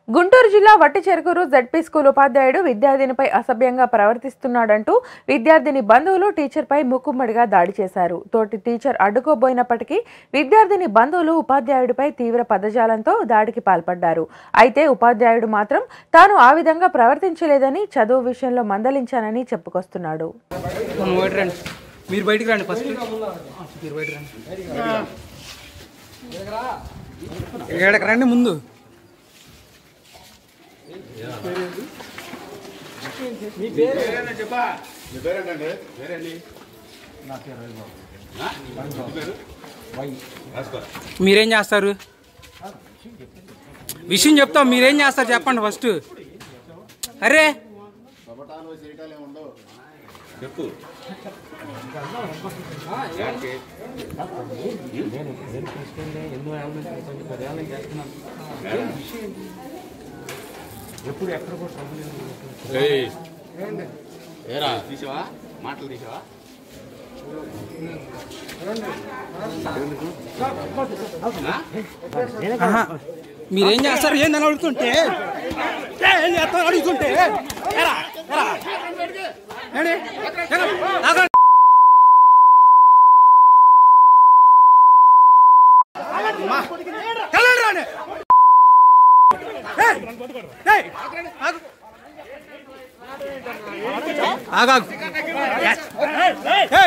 గుంటూరు జిల్లా Vatticherukuru ZP school ఉపాధ్యాయుడు విద్యార్థినిపై అసభ్యంగా ప్రవర్తిస్తున్నాడంటూ విద్యార్థిని బంధువులు టీచర్పై ముక్కుమ్మడిగా దాడి చేశారు తోటి టీచర్ అడ్డుకోబోయినప్పటికీ విద్యార్థిని బంధువులు ఉపాధ్యాయుడిపై తీవ్ర పదజాలంతో దాడికి పాల్పడ్డారు అయితే ఉపాధ్యాయుడు మాత్రం తాను ఆ విధంగా ప్రవర్తించలేదని చదువు విషయంలో మందలించానని చెప్పుకొస్తున్నాడు మనం బయట రండి మీరు బయటికి రండి ఫస్ట్ మీరు బయట రండి ఏడకి రండి ముందు మీరేం చేస్తారు విషయం చెప్తాం మీరేం చేస్తారు చెప్పండి ఫస్ట్ అరే ఏరా తీసావా మాటలు తీసావా ఆహా. మీరేం చేస్తారు ఏందని అడుగుతుంటే ఏం చేస్తారు అడుగుతుంటే ఏరా, ఏరా. ఏంటి? ఏరా, ఆగండి. అమ్మా. వెళ్ళండి రాండి. ఏయ్, ఏయ్, ఆగు. ఆగు, ఆగు. ఏయ్.